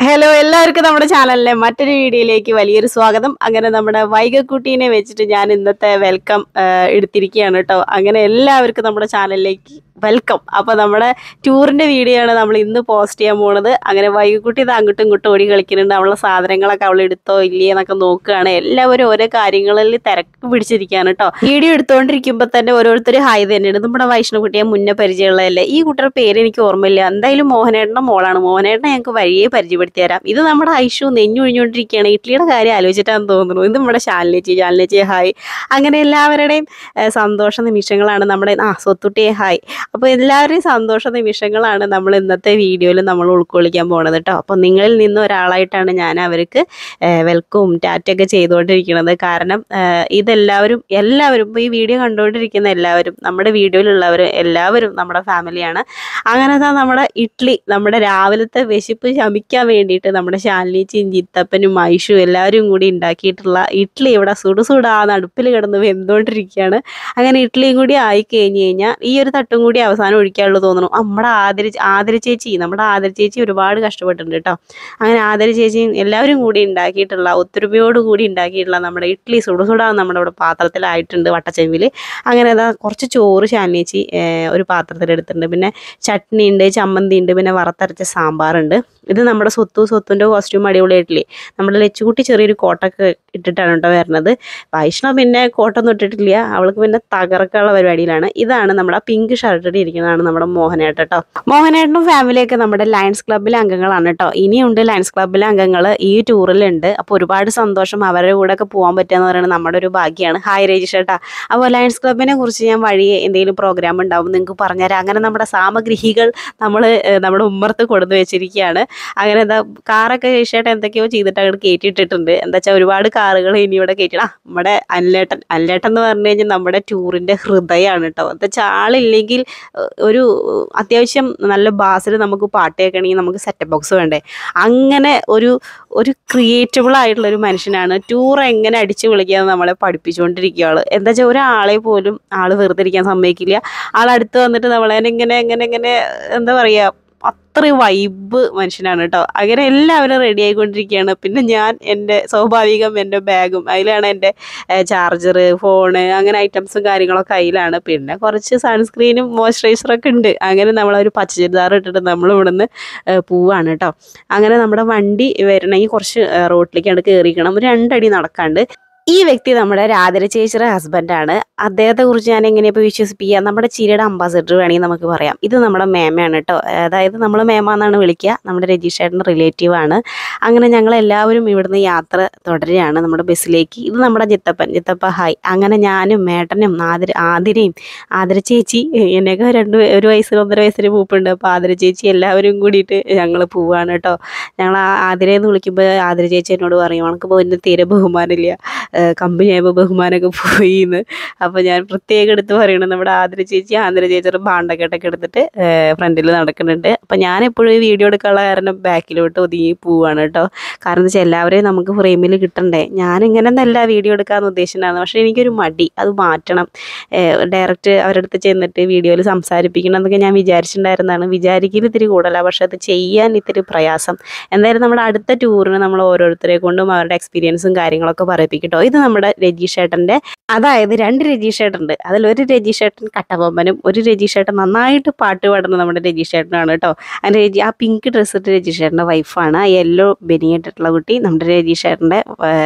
Hello എല്ലാവർക്കും നമ്മുടെ ചാനലിലെ മറ്റൊരു വീഡിയോയിലേക്ക് വലിയൊരു സ്വാഗതം അങ്ങനെ നമ്മുടെ വൈകക്കുട്ടീനെ വെച്ചിട്ട് ഞാൻ ഇന്നത്തെ വെൽക്കം എടുത്തിരിക്കുകയാണ് കേട്ടോ അങ്ങനെ എല്ലാവർക്കും നമ്മുടെ ചാനലിലേക്ക് വെൽക്കം അപ്പോൾ നമ്മുടെ ടൂറിൻ്റെ വീഡിയോ ആണ് നമ്മൾ ഇന്ന് പോസ്റ്റ് ചെയ്യാൻ പോണത് അങ്ങനെ വൈകക്കുട്ടി ഇത് അങ്ങോട്ടും ഇങ്ങോട്ടും ഓടി കളിക്കുന്നുണ്ട് അവളുടെ സാധനങ്ങളൊക്കെ അവൾ എടുത്തോ ഇല്ലേ എന്നൊക്കെ നോക്കുകയാണ് എല്ലാവരും ഓരോ കാര്യങ്ങളിൽ തിരക്ക് പിടിച്ചിരിക്കുകയാണ് കേട്ടോ വീഡിയോ എടുത്തുകൊണ്ടിരിക്കുമ്പോൾ തന്നെ ഓരോരുത്തർ ഹായ് തന്നെയാണ് നമ്മുടെ വൈഷ്ണവക്കുട്ടിയെ മുന്നേ പരിചയമുള്ളതല്ലേ ഈ കുട്ടിയുടെ പേര് എനിക്ക് ഓർമ്മയില്ല എന്തായാലും മോഹനേട്ടൻ്റെ മോളാണ് മോഹനേട്ടനെ ഞങ്ങൾക്ക് വഴിയെ പരിചയപ്പെടുത്തി തരാം ഇത് നമ്മുടെ ഐഷു നെഞ്ഞൊഴിഞ്ഞുകൊണ്ടിരിക്കുകയാണ് ഇഡ്ലിയുടെ കാര്യം ആലോചിച്ചിട്ടാന്ന് തോന്നുന്നു ഇത് നമ്മുടെ ശാലിനേച്ചി ശാലിനേച്ചി ഹായ് അങ്ങനെ എല്ലാവരുടെയും ഏഹ്, സന്തോഷ നിമിഷങ്ങളാണ് നമ്മുടെ ആ സ്വത്തുട്ടിയെ ഹായ് അപ്പോൾ എല്ലാവരുടെയും സന്തോഷ നിമിഷങ്ങളാണ് നമ്മൾ ഇന്നത്തെ വീഡിയോയിൽ നമ്മൾ ഉൾക്കൊള്ളിക്കാൻ പോണത് കേട്ടോ അപ്പോൾ നിങ്ങളിൽ നിന്ന് ഒരാളായിട്ടാണ് ഞാൻ അവർക്ക് വെൽക്കവും ടാറ്റൊക്കെ ചെയ്തുകൊണ്ടിരിക്കുന്നത് കാരണം ഏഹ്, ഇതെല്ലാവരും എല്ലാവരും ഇപ്പോൾ ഈ വീഡിയോ കണ്ടുകൊണ്ടിരിക്കുന്ന എല്ലാവരും നമ്മുടെ വീഡിയോയിലുള്ളവരും എല്ലാവരും നമ്മുടെ ഫാമിലിയാണ് അങ്ങനെ ദാ നമ്മുടെ ഇഡ്ഡലി നമ്മുടെ രാവിലത്തെ വിശപ്പ് ശമിക്കാൻ വേണ്ടിയിട്ട് നമ്മുടെ ശാലിനിച്ചിയും ജിത്തപ്പനും ഐഷും എല്ലാവരും കൂടി ഉണ്ടാക്കിയിട്ടുള്ള ഇഡ്ഡലി ഇവിടെ സുടുസുടാന്ന് അടുപ്പിൽ കിടന്ന് വെന്തുകൊണ്ടിരിക്കുകയാണ് അങ്ങനെ ഇഡ്ഡലിയും കൂടി ആയി കഴിഞ്ഞ് കഴിഞ്ഞാൽ ഈ ഒരു തട്ടും കൂടി അവസാനം ഒഴിക്കാനുള്ളൂ തോന്നുന്നു നമ്മുടെ ആദര ആദര ചേച്ചി നമ്മുടെ ആദര ചേച്ചി ഒരുപാട് കഷ്ടപ്പെട്ടിട്ടുണ്ട് കേട്ടോ അങ്ങനെ ആദര ചേച്ചിയും എല്ലാവരും കൂടി ഉണ്ടാക്കിയിട്ടുള്ള ഒത്തൊരുമയോട് കൂടി ഉണ്ടാക്കിയിട്ടുള്ള നമ്മുടെ ഇഡ്ഡലി സുടുസുടാ നമ്മുടെ ഇവിടെ പാത്രത്തിലായിട്ടുണ്ട് വട്ടച്ചെമ്പിൽ അങ്ങനെ അതാ കുറച്ച് ചോറ് ശാലിനേച്ചി ഒരു പാത്രത്തിലെടുത്തിട്ടുണ്ട് പിന്നെ ചട്നി ഉണ്ട് ചമ്മന്തി ഉണ്ട് പിന്നെ വറുത്തരച്ച സാമ്പാറുണ്ട് ഇത് നമ്മുടെ സ്വത്തു സ്വത്തുൻ്റെ കോസ്റ്റ്യൂം അടിപൊളിയായിട്ടില്ലേ നമ്മുടെ ലച്ചുകുട്ടി ചെറിയൊരു കോട്ടൊക്കെ ഇട്ടിട്ടാണ് കേട്ടോ വരുന്നത് വൈഷ്ണവ് പിന്നെ കോട്ടൊന്നും ഇട്ടിട്ടില്ല അവൾക്ക് പിന്നെ തകർക്കാനുള്ള പരിപാടിയിലാണ് ഇതാണ് നമ്മുടെ പിങ്ക് ഷർട്ടിട്ട് ഇരിക്കുന്നതാണ് നമ്മുടെ മോഹനേട്ടൻ കേട്ടോ മോഹനേട്ടനും ഫാമിലിയൊക്കെ നമ്മുടെ ലയൺസ് ക്ലബ്ബിലെ അംഗങ്ങളാണ് കേട്ടോ ഇനിയുണ്ട് ലയൺസ് ക്ലബ്ബിലെ അംഗങ്ങൾ ഈ ടൂറിലുണ്ട് അപ്പോൾ ഒരുപാട് സന്തോഷം അവരുടെ കൂടെ ഒക്കെ പോകാൻ പറ്റുക എന്ന് പറയുന്നത് നമ്മുടെ ഒരു ഭാഗ്യമാണ് ഹായ് രജിഷ് ഏട്ടാ അപ്പോൾ ലയൺസ് ക്ലബ്ബിനെ കുറിച്ച് ഞാൻ വഴിയെ എന്തെങ്കിലും പ്രോഗ്രാം ഉണ്ടാവും നിങ്ങൾക്ക് പറഞ്ഞുതരാം അങ്ങനെ നമ്മുടെ സാമഗ്രിഹികൾ നമ്മൾ നമ്മുടെ ഉമ്മർത്ത് കൊടുത്തു വെച്ചിരിക്കുകയാണ് അങ്ങനെ എന്താ കാറൊക്കെ രജിഷേട്ടൻ എന്തൊക്കെയോ ചെയ്തിട്ട് അങ്ങോട്ട് കയറ്റിയിട്ടിട്ടുണ്ട് എന്താ വെച്ചാൽ ഒരുപാട് കാറുകൾ ഇനി ഇവിടെ കയറ്റി ആ നമ്മുടെ അനിലേട്ടൻ അനിലേട്ടൻ എന്ന് പറഞ്ഞു കഴിഞ്ഞാൽ നമ്മുടെ ടൂറിൻ്റെ ഹൃദയമാണ് കേട്ടോ എന്താ വെച്ചാൽ ആളില്ലെങ്കിൽ ഏഹ്, ഒരു അത്യാവശ്യം നല്ല ബാസിൽ നമുക്ക് പാട്ട് കേൾക്കണമെങ്കിൽ നമുക്ക് സെറ്റപ്പ് ബോക്സ് വേണ്ടേ അങ്ങനെ ഒരു ഒരു ക്രിയേറ്റബിൾ ആയിട്ടുള്ള ഒരു മനുഷ്യനാണ് ടൂർ എങ്ങനെ അടിച്ചു വിളിക്കാന്ന് നമ്മളെ പഠിപ്പിച്ചുകൊണ്ടിരിക്കുക ആള് എന്താ വെച്ചാൽ ഒരാളെ പോലും ആള് വെറുതെ ഇരിക്കാൻ സമ്മതിക്കില്ല ആൾ അടുത്ത് വന്നിട്ട് നമ്മളെ ഇങ്ങനെ ഇങ്ങനെ ഇങ്ങനെ എന്താ പറയുക അത്രയും വൈബ് മനുഷ്യനാണ് കേട്ടോ അങ്ങനെ എല്ലാവരും റെഡി ആയിക്കൊണ്ടിരിക്കുകയാണ് പിന്നെ ഞാൻ എൻ്റെ സ്വാഭാവികം എൻ്റെ ബാഗും അതിലാണ് എൻ്റെ ചാർജർ ഫോണ് അങ്ങനെ ഐറ്റംസും കാര്യങ്ങളൊക്കെ അതിലാണ് പിന്നെ കുറച്ച് സൺസ്ക്രീനും മോയ്സ്ചറൈസറൊക്കെ ഉണ്ട് അങ്ങനെ നമ്മളൊരു പച്ച ചുരിദാർ ഇട്ടിട്ട് നമ്മൾ ഇവിടുന്ന് ഏഹ്, പോവാണ് കേട്ടോ അങ്ങനെ നമ്മുടെ വണ്ടി വരണമെങ്കിൽ കുറച്ച് ഏഹ്, റോട്ടിലേക്കാണ് കയറിക്കണം ഒരു രണ്ടടി നടക്കാണ്ട് ഈ വ്യക്തി നമ്മുടെ രാധര ചേച്ചിയുടെ ഹസ്ബൻഡാണ് അദ്ദേഹത്തെ കുറിച്ച് ഞാൻ എങ്ങനെ ഇപ്പോൾ വിശ്വസിപ്പിക്കുക നമ്മുടെ ചിരിയുടെ അംബാസഡർ വേണമെങ്കിൽ നമുക്ക് പറയാം ഇത് നമ്മുടെ മേമയാണ് കേട്ടോ അതായത് നമ്മൾ മേമ എന്നാണ് വിളിക്കുക നമ്മുടെ രജീഷേട്ടൻ്റെ റിലേറ്റീവ് ആണ് അങ്ങനെ ഞങ്ങൾ എല്ലാവരും ഇവിടുന്ന് യാത്ര തുടരുകയാണ് നമ്മുടെ ബസ്സിലേക്ക് ഇത് നമ്മുടെ ജിത്തപ്പൻ ജിത്തപ്പ ഹായ് അങ്ങനെ ഞാനും മേട്ടനും ആതിര ആതിരയും ആതിര ചേച്ചി എന്നെയൊക്കെ രണ്ട് ഒരു വയസ്സിൽ ഒന്നര വയസ്സിന് പൂപ്പുണ്ട് അപ്പോൾ ആതിര ചേച്ചി എല്ലാവരും കൂടിയിട്ട് ഞങ്ങൾ പോവാണ് കേട്ടോ ഞങ്ങൾ ആ ആതിരയെന്ന് വിളിക്കുമ്പോൾ ആതിര ചേച്ചി എന്നോട് പറയും നമുക്കിപ്പോൾ ഇന്ന് തീരെ ബഹുമാനമില്ല കമ്പനി ആയപ്പോൾ ബഹുമാനമൊക്കെ പോയി എന്ന് അപ്പോൾ ഞാൻ പ്രത്യേകം എടുത്ത് പറയണം നമ്മുടെ ആതിര ചേച്ചി ആതിര ചേച്ചിയുടെ ബാണ്ടക്കെട്ടൊക്കെ എടുത്തിട്ട് ഫ്രണ്ടിൽ നടക്കുന്നുണ്ട് അപ്പോൾ ഞാൻ എപ്പോഴും ഈ വീഡിയോ എടുക്കാനുള്ള കാരണം ബാക്കിലോട്ട് ഒതുങ്ങി പോവാണ് കേട്ടോ കാരണം എന്താ വെച്ചാൽ എല്ലാവരെയും നമുക്ക് ഫ്രെയിമിൽ കിട്ടണ്ടേ ഞാനിങ്ങനെ ഒന്നല്ല വീഡിയോ എടുക്കാമെന്ന് ഉദ്ദേശിച്ചിട്ടുണ്ടായിരുന്നു പക്ഷേ എനിക്കൊരു മടി അത് മാറ്റണം ഡയറക്റ്റ് അവരുടെ അടുത്ത് ചെന്നിട്ട് വീഡിയോയിൽ സംസാരിപ്പിക്കണം എന്നൊക്കെ ഞാൻ വിചാരിച്ചിട്ടുണ്ടായിരുന്നതാണ് വിചാരിക്കൽ ഇത്തിരി കൂടുതലാണ് പക്ഷെ അത് ചെയ്യാൻ ഇത്തിരി പ്രയാസം എന്തായാലും നമ്മുടെ അടുത്ത ടൂറിന് നമ്മൾ ഓരോരുത്തരെ കൊണ്ടും അവരുടെ എക്സ്പീരിയൻസും കാര്യങ്ങളൊക്കെ പറയിപ്പിക്കട്ടോ ഇത് നമ്മുടെ രജീഷേട്ടൻ്റെ അതായത് രണ്ട് രജീഷേട്ടുണ്ട് അതിലൊരു രജീഷേട്ടൻ കട്ടബൊമ്മനും ഒരു രജീഷേട്ടൻ നന്നായിട്ട് പാട്ട് പാടുന്ന നമ്മുടെ രജീഷേട്ടനാണ് കേട്ടോ അതിൻ്റെ രജി ആ പിങ്ക് ഡ്രസ്സ് ഇട്ട് രജീഷേട്ടൻ്റെ വൈഫാണ് ആ യെല്ലോ ബനിയിട്ടിട്ടുള്ള കുട്ടി നമ്മുടെ രജീഷേട്ടൻ്റെ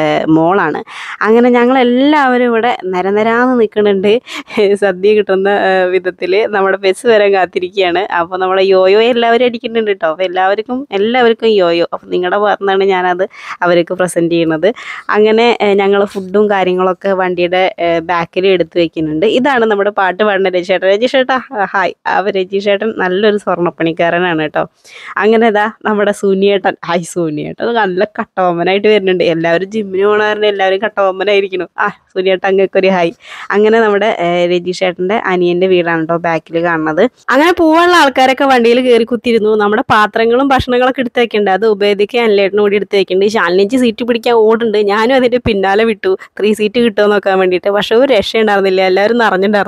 മോളാണ് അങ്ങനെ ഞങ്ങളെല്ലാവരും ഇവിടെ നിരനിരാന്ന് നിൽക്കുന്നുണ്ട് സദ്യ കിട്ടുന്ന വിധത്തിൽ നമ്മുടെ ബസ് വരാൻ കാത്തിരിക്കുകയാണ് അപ്പോൾ നമ്മുടെ യോയോ എല്ലാവരും അടിക്കുന്നുണ്ട് കേട്ടോ അപ്പോൾ എല്ലാവർക്കും എല്ലാവർക്കും യോയോ അപ്പോൾ നിങ്ങളുടെ ഭാഗത്തുനിന്നാണ് ഞാനത് അവർക്ക് പ്രസൻറ്റ് ചെയ്യുന്നത് അങ്ങനെ ഞങ്ങൾ ഫുഡും കാര്യങ്ങളൊക്കെ വണ്ടിയുടെ ബാക്കിൽ എടുത്തു വെക്കുന്നുണ്ട് ഇതാണ് നമ്മുടെ പാട്ട് പാടുന്ന രജിഷേട്ടൻ രജിഷേട്ടാ ഹായ് അപ്പോൾ രജിഷേട്ടൻ നല്ലൊരു സ്വർണ്ണപ്പണിക്കാരനാണ് കേട്ടോ അങ്ങനെ ഇതാ നമ്മുടെ സൂനിയേട്ടൻ ഹായ് സൂനിയേട്ടൻ നല്ല കട്ടവമ്മനായിട്ട് വരുന്നുണ്ട് എല്ലാവരും ജിമ്മിന് പോകണവരുടെ എല്ലാവരും കട്ടവമ്മനായിരിക്കുന്നു ആ സൂനിയേട്ടൻ അങ്ങൊക്കെ ഒരു ഹായ് അങ്ങനെ നമ്മുടെ ഏഹ്, രജിഷേട്ടൻ്റെ അനിയൻ്റെ വീടാണ് കേട്ടോ ബാക്കിൽ കാണുന്നത് അങ്ങനെ പോവാനുള്ള ആൾക്കാരൊക്കെ വണ്ടിയിൽ കയറി കുത്തിരുന്നു നമ്മുടെ പാത്രങ്ങളും ഭക്ഷണങ്ങളൊക്കെ എടുത്ത് വെക്കണ്ടേ അത് ഉപയോഗിക്ക് അനിലേട്ടനും കൂടി എടുത്ത് വെക്കുന്നുണ്ട് ശാലിനിച്ച് സീറ്റ് പിടിക്കാൻ ഓടുണ്ട് ഞാനും അതിൻ്റെ പിന്നാലെ വിട്ടു ത്രീ സീറ്റ് കിട്ടുമോ നോക്കാൻ വേണ്ടിയിട്ട് പക്ഷെ ഒരു രക്ഷ ഉണ്ടായിരുന്നില്ല എല്ലാവരും നിറഞ്ഞിട്ടുണ്ടായിരുന്നു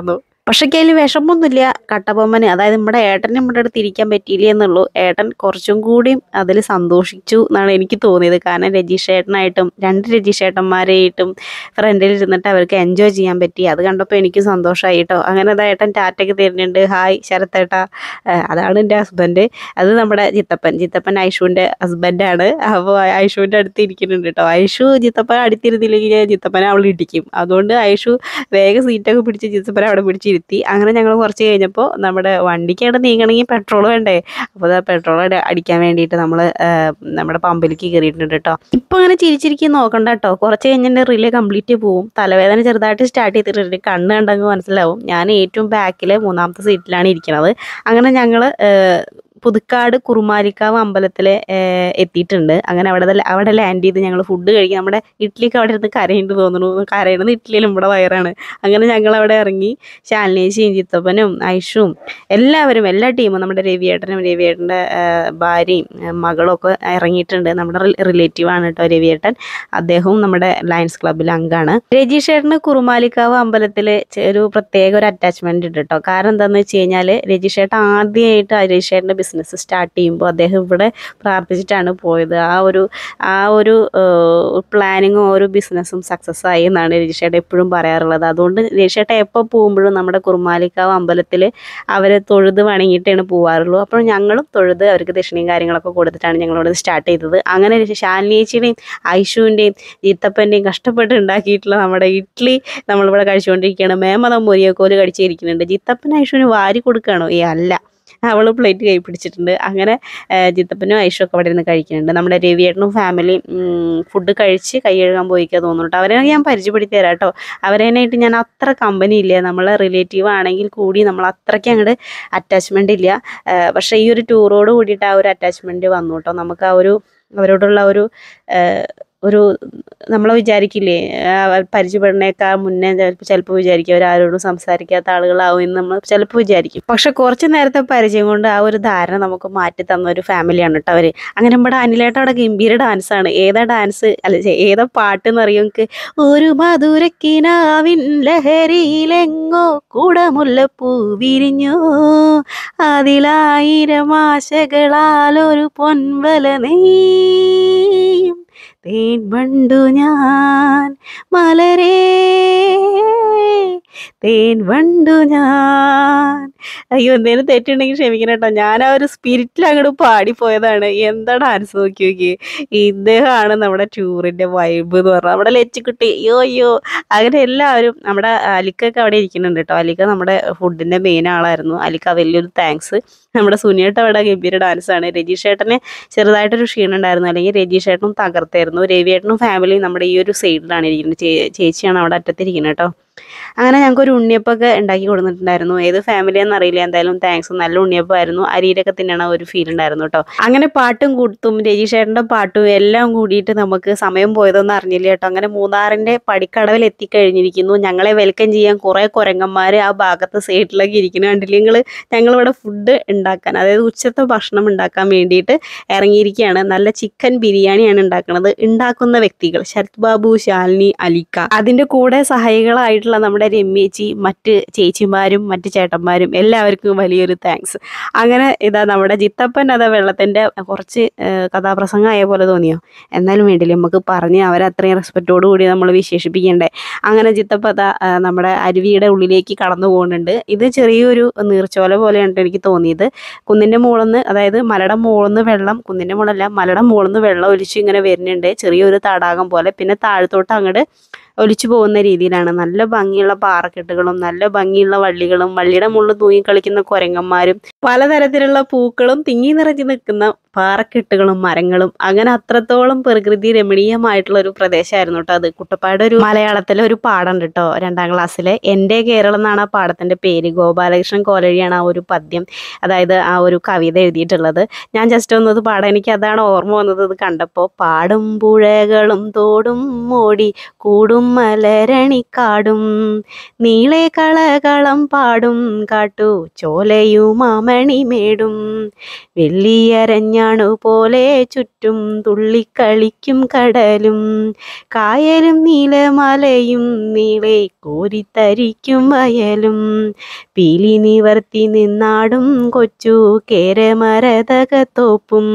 പക്ഷേ കയ്യിൽ വിഷമൊന്നുമില്ല കട്ടബൊമ്മന് അതായത് നമ്മുടെ ഏട്ടന് നമ്മുടെ അടുത്ത് ഇരിക്കാൻ പറ്റിയില്ല എന്നുള്ളൂ ഏട്ടൻ കുറച്ചും കൂടിയും അതിൽ സന്തോഷിച്ചു എന്നാണ് എനിക്ക് തോന്നിയത് കാരണം രജീഷ് ഏട്ടനായിട്ടും രണ്ട് രജീഷ് ഏട്ടന്മാരായിട്ടും ഫ്രണ്ടിൽ ഇരുന്നിട്ട് അവർക്ക് എൻജോയ് ചെയ്യാൻ പറ്റി അത് കണ്ടപ്പോൾ എനിക്ക് സന്തോഷമായി കേട്ടോ അങ്ങനെ അതാ ഏട്ടൻ ടാറ്റയ്ക്ക് തരുന്നുണ്ട് ഹായ് ശരത്തേട്ട ഏഹ് അതാണ് എൻ്റെ ഹസ്ബൻഡ് അത് നമ്മുടെ ജിത്തപ്പൻ ജിത്തപ്പൻ ഐഷുവിൻ്റെ ഹസ്ബൻഡാണ് അപ്പോൾ ഐഷുവിൻ്റെ അടുത്ത് ഇരിക്കുന്നുണ്ട് കേട്ടോ ഐഷു ജിത്തപ്പൻ അടുത്തിരുന്നില്ലെങ്കിൽ ജിത്തപ്പനെ അവൾ ഇടിക്കും അതുകൊണ്ട് ഐഷു വേഗം സീറ്റൊക്കെ പിടിച്ച് ജിത്തപ്പനെ അവിടെ പിടിച്ചിരുത്തി അങ്ങനെ ഞങ്ങൾ കുറച്ച് കഴിഞ്ഞപ്പോൾ നമ്മുടെ വണ്ടിക്ക് അവിടെ നീങ്ങണമെങ്കിൽ പെട്രോൾ വേണ്ടേ അപ്പോൾ അത് പെട്രോൾ അടിക്കാൻ വേണ്ടിയിട്ട് നമ്മൾ നമ്മുടെ പമ്പിലേക്ക് കയറിയിട്ടുണ്ട് കേട്ടോ ഇപ്പോൾ അങ്ങനെ ചിരിച്ചിരിക്കും നോക്കണ്ട കേട്ടോ കുറച്ച് കഴിഞ്ഞിട്ട് റിലേ കംപ്ലീറ്റ് പോവും തലവേദന ചെറുതായിട്ട് സ്റ്റാർട്ട് ചെയ്തിട്ടുണ്ട് കണ്ണ് കണ്ടെങ്കിൽ മനസ്സിലാവും ഞാൻ ഏറ്റവും ബാക്കിൽ മൂന്നാമത്തെ സീറ്റിലാണ് ഇരിക്കുന്നത് അങ്ങനെ ഞങ്ങൾ പുതുക്കാട് കുറുമാലിക്കാവ് അമ്പലത്തിൽ എത്തിയിട്ടുണ്ട് അങ്ങനെ അവിടെ ദ- അവിടെ ലാൻഡ് ചെയ്ത് ഞങ്ങൾ ഫുഡ് കഴിക്കും നമ്മുടെ ഇഡ്ഡലിക്ക് അവിടെ ഇരുന്ന് കരയുണ്ട് തോന്നുന്നു കരയണത് ഇഡ്ഡലിയിലും ഇവിടെ വയറാണ് അങ്ങനെ ഞങ്ങൾ അവിടെ ഇറങ്ങി ശാലിനേശിയും ചിത്തപ്പനും ഐഷും എല്ലാവരും എല്ലാ ടീമും നമ്മുടെ രവിയേട്ടനും രവിയേട്ടൻ്റെ ഭാര്യയും ഏഹ് മകളും ഒക്കെ ഇറങ്ങിയിട്ടുണ്ട് നമ്മുടെ റിലേറ്റീവ് ആണ് കേട്ടോ രവിയേട്ടൻ അദ്ദേഹവും നമ്മുടെ ലയൺസ് ക്ലബ്ബിൽ അംഗമാണ് രജീഷ് ഏട്ടന് കുറുമാലിക്കാവ് അമ്പലത്തിൽ ഒരു പ്രത്യേക ഒരു അറ്റാച്ച്മെന്റ് ഉണ്ട് കേട്ടോ കാരണം എന്താണെന്ന് വെച്ച് കഴിഞ്ഞാൽ രജീഷ് ഏട്ടൻ ആദ്യമായിട്ട് രജീഷ് ഏട്ടൻ്റെ ബിസിനസ് സ്റ്റാർട്ട് ചെയ്യുമ്പോൾ അദ്ദേഹം ഇവിടെ പ്രാർത്ഥിച്ചിട്ടാണ് പോയത് ആ ഒരു ആ ഒരു പ്ലാനിങ്ങും ഒരു ബിസിനസ്സും സക്സസ് ആയി എന്നാണ് രജിഷേട്ട എപ്പോഴും പറയാറുള്ളത് അതുകൊണ്ട് രജിഷേട്ട എപ്പോൾ പോകുമ്പോഴും നമ്മുടെ കുറുമാലിക്കാവ് അമ്പലത്തിൽ അവരെ തൊഴുത് വണങ്ങിയിട്ടാണ് പോവാറുള്ളൂ അപ്പോൾ ഞങ്ങളും തൊഴുത് അവർക്ക് ദക്ഷിണയും കാര്യങ്ങളൊക്കെ കൊടുത്തിട്ടാണ് ഞങ്ങളോട് സ്റ്റാർട്ട് ചെയ്തത് അങ്ങനെ ശാലിനേച്ചിയുടെയും ഐഷുവിൻ്റെയും ഈത്തപ്പൻ്റെയും കഷ്ടപ്പെട്ട് ഉണ്ടാക്കിയിട്ടുള്ള നമ്മുടെ ഇഡ്ഡലി നമ്മളിവിടെ കഴിച്ചുകൊണ്ടിരിക്കുകയാണ് മേമതം മുരിയക്കോല് കടിച്ചിരിക്കുന്നുണ്ട് ജിത്തപ്പൻ ഐഷുവിന് വാരി കൊടുക്കുകയാണോ ഏ അല്ല അവൾ പ്ലേറ്റ് കൈ പിടിച്ചിട്ടുണ്ട് അങ്ങനെ ആ, ജിത്തപ്പനും ഐഷും ഒക്കെ അവിടെ ഇരുന്ന് കഴിക്കുന്നുണ്ട് നമ്മുടെ രവിയേട്ടനും ഫാമിലി ഫുഡ് കഴിച്ച് കൈ കഴുകാൻ പോയിക്കാ തോന്നുന്നുട്ടോ അവരെ ഞാൻ പരിചയപ്പെടുത്തി തരാം കേട്ടോ അവരേനായിട്ട് ഞാൻ അത്ര കമ്പനി ഇല്ല നമ്മളെ റിലേറ്റീവ് ആണെങ്കിൽ കൂടി നമ്മൾ അത്രയ്ക്ക് അങ്ങോട്ട് അറ്റാച്ച്മെൻ്റ് ഇല്ല ആ, പക്ഷേ ഈ ഒരു ടൂറോട് കൂടിയിട്ട് ആ ഒരു അറ്റാച്ച്മെൻറ്റ് വന്നു കേട്ടോ നമുക്ക് ആ ഒരു അവരോടുള്ള ഒരു ആ, ഒരു നമ്മൾ വിചാരിക്കില്ലേ ആ, പരിചയപ്പെടുന്നേക്കാൾ മുന്നേ ചിലപ്പോൾ വിചാരിക്കും അവരാരോടും സംസാരിക്കാത്ത ആളുകളാവും എന്ന് നമ്മൾ ചിലപ്പോൾ വിചാരിക്കും പക്ഷെ കുറച്ച് നേരത്തെ പരിചയം കൊണ്ട് ആ ഒരു ധാരണ നമുക്ക് മാറ്റി തന്ന ഒരു ഫാമിലിയാണ് കേട്ടോ അവർ അങ്ങനെ നമ്മുടെ അനിലേട്ട അവിടെ ഗംഭീര ഡാൻസാണ് ഏതാ ഡാൻസ് അല്ല ഛെ, ഏതാ പാട്ട് എന്നറിയോ എനിക്ക് ഒരു മധുരക്കിനാവിൻ ലഹരിയിലെങ്ങോ കുടമുല്ലപ്പൂ വിരിഞ്ഞു അതിലായിരം ആശകളാൽ ഒരു പൊൻവല നെയ്യും തേൻ വണ്ടു ഞാൻ മലരേ തേൻ വണ്ടു ഞാൻ അയ്യോ എന്തേലും തെറ്റുണ്ടെങ്കിൽ ക്ഷമിക്കണം കേട്ടോ ഞാൻ ആ ഒരു സ്പിരിറ്റിൽ അങ്ങോട്ട് പാടിപ്പോയതാണ് എന്താ ഡാൻസ് നോക്കി നോക്കി ഇദ്ദേഹമാണ് നമ്മുടെ ടൂറിന്റെ വൈബ് എന്ന് പറഞ്ഞാൽ നമ്മുടെ ലച്ചുക്കുട്ടി അയ്യോ അയ്യോ അങ്ങനെ എല്ലാവരും നമ്മുടെ അലിക്കൊക്കെ അവിടെ ഇരിക്കുന്നുണ്ട് കേട്ടോ അലിക്ക നമ്മുടെ ഫുഡിന്റെ മെയിൻ ആളായിരുന്നു അലിക്ക വലിയൊരു താങ്ക്സ് നമ്മുടെ സുനിയേട്ട അവിടെ ഗംഭീര ഡാൻസാണ് രജീഷ് ഏട്ടന് ചെറുതായിട്ടൊരു ക്ഷീണം ഉണ്ടായിരുന്നു അല്ലെങ്കിൽ രജീഷ് ഏട്ടനും തകർത്തായിരുന്നു രവിയേട്ടനും ഫാമിലിയും നമ്മുടെ ഈ ഒരു സൈഡിലാണ് ഇരിക്കുന്നത് ചേ- ചേച്ചിയാണ് അവിടെ അറ്റത്തിരിക്കുന്നത് കേട്ടോ അങ്ങനെ ഞങ്ങൾക്ക് ഒരു ഉണ്ണിയപ്പൊക്കെ ഉണ്ടാക്കി കൊടുത്തിട്ടുണ്ടായിരുന്നു ഏത് ഫാമിലിയാണെന്ന് അറിയില്ല എന്തായാലും താങ്ക്സ് നല്ല ഉണ്ണിയപ്പമായിരുന്നു അരിയിലൊക്കെ തിന്നണ ഒരു ഫീൽ ഉണ്ടായിരുന്നു കേട്ടോ അങ്ങനെ പാട്ടും കൂട്ടും രജീഷേട്ടൻ്റെ പാട്ടും എല്ലാം കൂടിയിട്ട് നമുക്ക് സമയം പോയതൊന്നും അറിഞ്ഞില്ല കേട്ടോ അങ്ങനെ മൂന്നാറിൻ്റെ പടിക്കടവിൽ എത്തിക്കഴിഞ്ഞിരിക്കുന്നു ഞങ്ങളെ വെൽക്കം ചെയ്യാൻ കുറേ കുരങ്ങന്മാർ ആ ഭാഗത്ത് സൈഡിലൊക്കെ ഇരിക്കുന്നു കണ്ടില്ല നിങ്ങൾ ഞങ്ങളിവിടെ ഫുഡ് ഉണ്ടാക്കാൻ അതായത് ഉച്ചത്തെ ഭക്ഷണം ഉണ്ടാക്കാൻ വേണ്ടിയിട്ട് ഇറങ്ങിയിരിക്കുകയാണ് നല്ല ചിക്കൻ ബിരിയാണിയാണ് ഉണ്ടാക്കുന്നത് ഉണ്ടാക്കുന്ന വ്യക്തികൾ ശരത് ബാബു ശാലിനി അലിക്ക അതിൻ്റെ കൂടെ സഹായികളായിട്ടുള്ള നമ്മുടെ രമ്യേച്ചി മറ്റ് ചേച്ചിമാരും മറ്റ് ചേട്ടന്മാരും എല്ലാവർക്കും വലിയൊരു താങ്ക്സ് അങ്ങനെ ഇതാ നമ്മുടെ ജിത്തപ്പൻ അതാ വെള്ളത്തിൻ്റെ കുറച്ച് ഏഹ്, കഥാപ്രസംഗമായ പോലെ തോന്നിയോ എന്നാലും വേണ്ടില്ല നമുക്ക് പറഞ്ഞ് അവരെ അത്രയും റെസ്പെക്റ്റോട് കൂടി നമ്മൾ വിശേഷിപ്പിക്കണ്ടേ അങ്ങനെ ജിത്തപ്പ അതാ ആ, നമ്മുടെ അരുവിയുടെ ഉള്ളിലേക്ക് കടന്നു പോകുന്നുണ്ട് ഇത് ചെറിയൊരു നീർച്ചോല പോലെയാണ് എനിക്ക് തോന്നിയത് കുന്നിൻ്റെ മുകളിൽ നിന്ന് അതായത് മലയുടെ മുകളിൽ നിന്ന് വെള്ളം കുന്നിൻ്റെ മുകളല്ല മലയുടെ മുകളിൽ നിന്ന് വെള്ളം ഒലിച്ച് ഇങ്ങനെ വരുന്നുണ്ട് ചെറിയൊരു തടാകം പോലെ പിന്നെ താഴത്തോട്ട് അങ്ങോട്ട് ഒലിച്ചു പോകുന്ന രീതിയിലാണ് നല്ല ഭംഗിയുള്ള പാറക്കെട്ടുകളും നല്ല ഭംഗിയുള്ള വള്ളികളും വള്ളിയുടെ മുകളിൽ തൂങ്ങി കളിക്കുന്ന കുരങ്ങന്മാരും പലതരത്തിലുള്ള പൂക്കളും തിങ്ങി നിറഞ്ഞു നിൽക്കുന്ന പാറക്കെട്ടുകളും മരങ്ങളും അങ്ങനെ അത്രത്തോളം പ്രകൃതി രമണീയമായിട്ടുള്ള ഒരു പ്രദേശമായിരുന്നു കേട്ടോ അത് കുട്ടപ്പാട് ഒരു മലയാളത്തിലെ ഒരു പാടമുണ്ട് കേട്ടോ രണ്ടാം ക്ലാസ്സിലെ എൻ്റെ കേരളം എന്നാണ് ആ പാടത്തിൻ്റെ പേര് ഗോപാലകൃഷ്ണൻ കോലഴിയാണ് ആ ഒരു പദ്യം അതായത് ആ ഒരു കവിത എഴുതിയിട്ടുള്ളത് ഞാൻ ജസ്റ്റ് ഒന്നത് പാടാൻ എനിക്ക് അതാണ് ഓർമ്മ വന്നത് ഇത് കണ്ടപ്പോൾ പാടും പുഴകളും തോടും ഓടി കൂടും നീളും മലരണിക്കാടും നീളെ കളകളം പാടും കാട്ടു ചോലയും മാമണിമേടും വെള്ളിയരഞ്ഞാണു പോലെ ചുറ്റും തുള്ളിക്കളിക്കും കടലും കായലും നീലമലയും നീളെ കോരിത്തരിക്കും വയലും പീലി നിവർത്തി നിന്നാടും കൊച്ചു കേരമരതകത്തോപ്പും